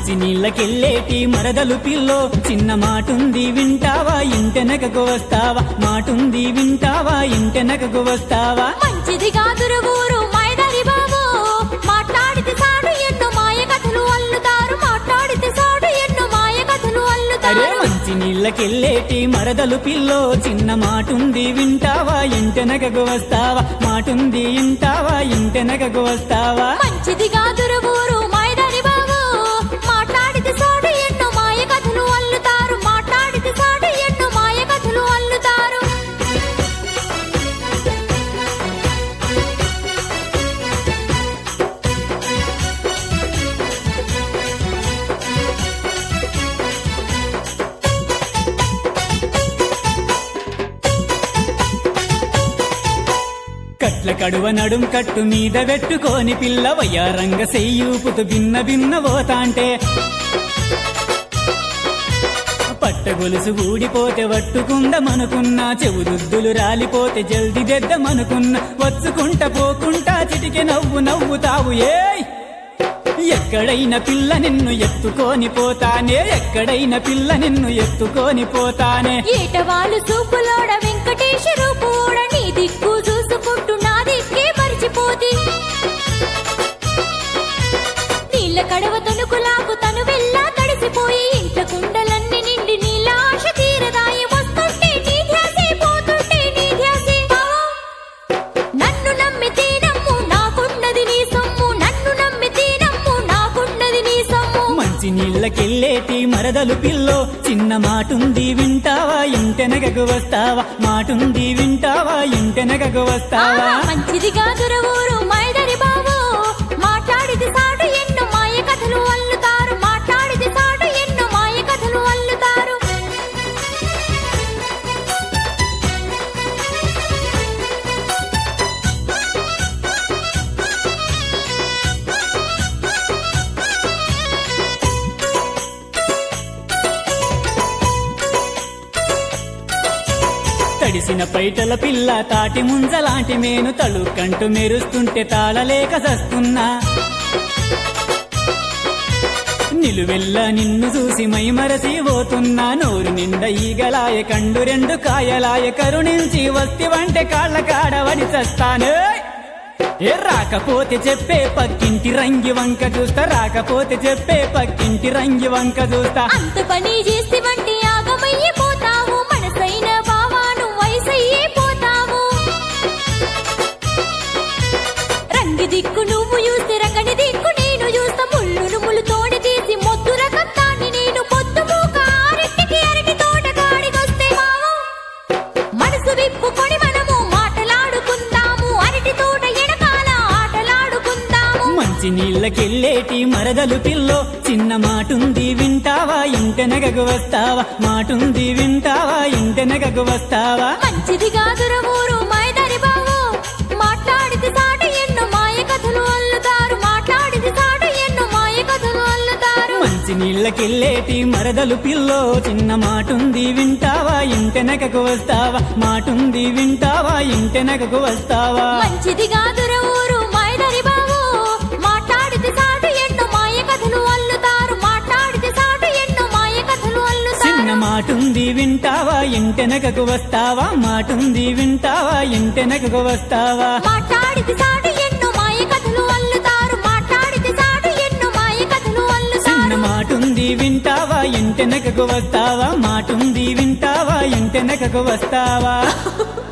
మంచి నీళ్ళకెళ్ళేటి మరదలు పిల్లో చిన్న మాటుంది వింటావా ఇంటెనకకు వస్తావా మాటుంది వింటావా ఇంటెనకకు వస్తావా మంచిది కాదురు ఊరు మైదరి బాబు మాట్లాడితే సాడు ఎన్నో మాయ కథలు అల్లుతారు మాట్లాడితే సాడు ఎన్నో మాయ కథలు అరే అల్లుతారు మంచి నీళ్ళకెళ్ళేటి మరదలు పిల్లో చిన్న మాటుంది వింటావా ఇంటెనకకు వస్తావా మాటుంది వింటావా ఇంటెనకకు వస్తావా మంచిది కాదురు ఊరు మైదరి బాబు మాట్లాడితే సాడు ఎన్నో మాయ కథలు అల్లుతారు మాట్లాడితే సాడు ఎన్నో మాయ కథలు అల్లుతారు కట్ల కడువ నడుం కట్టు మీద పెట్టుకోని పిల్ల వయ్యారంగ సెయ్యూపుతూ భిన్న భిన్న పోతాంటే పట్ట గొలుసు ఊడిపోతే వట్టుకుందమనుకున్నా చెవుదుద్దులు రాలిపోతే జల్ది దెద్దమనుకున్నా వచ్చుకుంట పోకుంటా చిటికె నవ్వు నవ్వుతావు ఏయ్ ఎక్కడైన పిల్ల నిన్ను ఎత్తుకొని పోతానే ఎక్కడైన పిల్ల నిన్ను ఎత్తుకొని పోతానే ఏటవాలు సూపులోడ వెంకటేశ్వరు కూడా నీ దిక్కు చూసుకుంటూ నా దిక్కే మరిచిపోతి నీళ్ళ కడవ తణుకులాకు తను వెళ్ళా తడిసిపోయి ఇంట్ల కుండలన్నీ నిండి నీళ్ళ ఆశ తీరదాయి వస్తుంటే నీ ధ్యాసే పోతుంటే నీ ధ్యాసే బావా, నన్ను నమ్మితే నమ్ము నాకున్నది నీ సొమ్ము నన్ను నమ్మితే నమ్ము నాకున్నది నీ సొమ్ము మంచి నీళ్ళకెళ్ళేటి మరదలు పిల్లో చిన్న మాటుంది వింటావా ఇంటెనగకు వస్తావా మాటుంది వింటావా ఇంటెనగకు వస్తావా ఆహా, మంచిది కాదుర ఊరు మైదరి బాబు మాట్లాడితే సాడు ఎన్నో మాయ కథలు అల్లుతారు మాట్లాడితే సాడు ఎన్నో మాయ కథలు అల్లుతారు తడిసిన పైటల పిల్ల తాటి ముంజలాంటి మేను తళుకంటూ మెరుస్తుంటే తాళలేక సస్తున్నా నిలువెల్ల నిన్ను చూసి మైమరసి పోతున్నా నోరు నిండా ఈగలాయ కండు రెండు కాయలాయ కరుణించి వస్తివంటే కాళ్ళ కాడవడి చస్తాను ఏ రాకపోతే చెప్పే పక్కింటి రంగి వంక చూస్తా రాకపోతే చెప్పే పక్కింటి రంగి వంక చూస్తా అంత పని చేసి వంటి ఆగమయ్యి పోతావు మనసైన బావాను వయసయ్యే పోతావు రంగి దిక్కు నువ్వు చూస్తే రంగని దిక్కు నేను చూస్తా ముళ్ళు ముళ్ళు తోడి తీసి మొద్దు రకం దాన్ని నేను పొద్దు మూక ఆరింటికి అరటి తోట కాడికొస్తే మావా మనసు విప్పుకొని మనము మాటలాడుకుందాము అరటి తోట ఎడకాల ఆటలాడుకుందాము మంచి నీళ్ళకెళ్ళేటి మరదలు పిల్లో చిన్న మాటుంది వింటావా ఇంటెనగకు వస్తావా మాటుంది వింటావా ఇంటెనగకు వస్తావా మంచిది కాదుర ఊరు మైదరి బావు మాట్లాడితే సాట ఎన్నో మాయ కథలు అల్లుతారు మాట్లాడితే సాట ఎన్నో మాయ కథలు అల్లుతారు మంచి నీళ్ళకెళ్ళేటి మరదలు పిల్లో చిన్న మాటుంది వింటావా ఇంటెనకకు వస్తావా మాటుంది వింటావా ఇంటెనకకు వస్తావా మంచిది కాదుర ఊరు మైదరి బావు మాట్లాడితే సాట ఎన్నో మాయ కథలు అల్లుతారు మాట్లాడితే సాట ఎన్నో మాయ కథలు చిన్న అల్లుతారు మాటుంది వింటావా ఇంటెనకకు వస్తావా మాటుంది వింటావా ఇంటెనకకు వస్తావా మాట్లాడితే సాట ఎన్నో మాయ కథలు అల్లుతారు మాట్లాడితే సాట ఎన్నో మాయ కథలు చిన్న అల్లుతారు మాటుంది వింటావా ఇంటెనకకు వస్తావా మాటుంది వింటావా ఇంటెనకకు వస్తావా